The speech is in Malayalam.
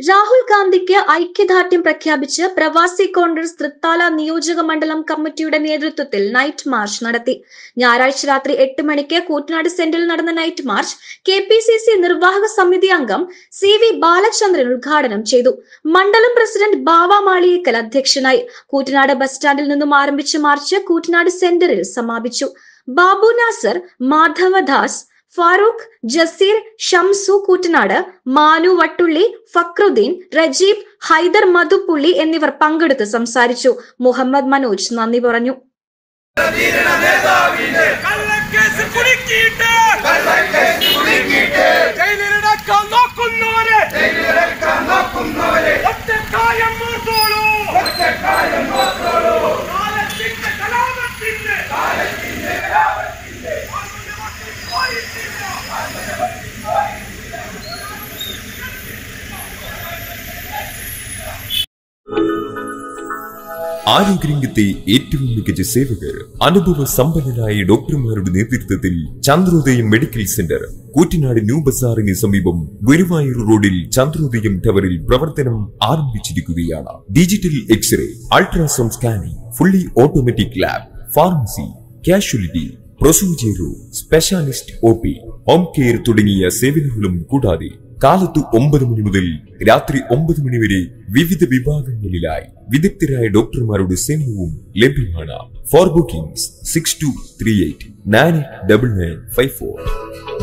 രാഹുൽ ഗാന്ധിക്ക് ഐക്യദാർഢ്യം പ്രഖ്യാപിച്ച് പ്രവാസി കോൺഗ്രസ് തൃത്താല നിയോജക മണ്ഡലം കമ്മിറ്റിയുടെ നേതൃത്വത്തിൽ നൈറ്റ് മാർച്ച് നടത്തി ഞായറാഴ്ച രാത്രി എട്ട് മണിക്ക് കൂറ്റനാട് സെന്ററിൽ നടന്ന night march K P C C നിർവാഹക സമിതി അംഗം സി വി ബാലചന്ദ്രൻ ഉദ്ഘാടനം ചെയ്തു മണ്ഡലം പ്രസിഡന്റ് ബാവ മാളിയേക്കൽ അധ്യക്ഷനായി കൂറ്റനാട് ബസ് സ്റ്റാൻഡിൽ നിന്നും ആരംഭിച്ച മാർച്ച് കൂറ്റനാട് സെന്ററിൽ സമാപിച്ചു ബാബു നാസർ മാധവദാസ് ഫാറൂഖ് ജസീർ ഷംസു കൂറ്റനാട് മാനു വട്ടുള്ളി ഫക്രുദ്ദീൻ റജീബ് ഹൈദർ മധുപുള്ളി എന്നിവർ പങ്കെടുത്ത് സംസാരിച്ചു മുഹമ്മദ് മനോജ് നന്ദി പറഞ്ഞു കള്ളക്കേസ് കുടുക്കിയിട്ട് ജയിലിലടക്കാൻ നോക്കുന്നവരെ ഒറ്റക്കായം ഓർത്തോളൂ കാലത്തിന്റെ കലാപത്തിന്റെ ആരോഗ്യരംഗത്തെ ഏറ്റവും മികച്ച സേവകർ അനുഭവ സമ്പന്നരായ ഡോക്ടർമാരുടെ നേതൃത്വത്തിൽ Chandrodayam medical centre Koottanad new ബസാറിന് സമീപം ഗുരുവായൂർ റോഡിൽ ചന്ദ്രോദയം ടവറിൽ പ്രവർത്തനം ആരംഭിച്ചിരിക്കുകയാണ് digital x ray ultrasound scanning fully automatic lab pharmacy casualty procedure room specialist O P home care തുടങ്ങിയ സേവനങ്ങളും കൂടാതെ കാലത്ത് ഒമ്പത് മണി മുതൽ രാത്രി ഒമ്പത് മണി വരെ വിവിധ വിഭാഗങ്ങളിലായി വിദഗ്ധരായ ഡോക്ടർമാരുടെ സേവനവും ലഭ്യമാണ് for bookings six two three eight nine double nine five four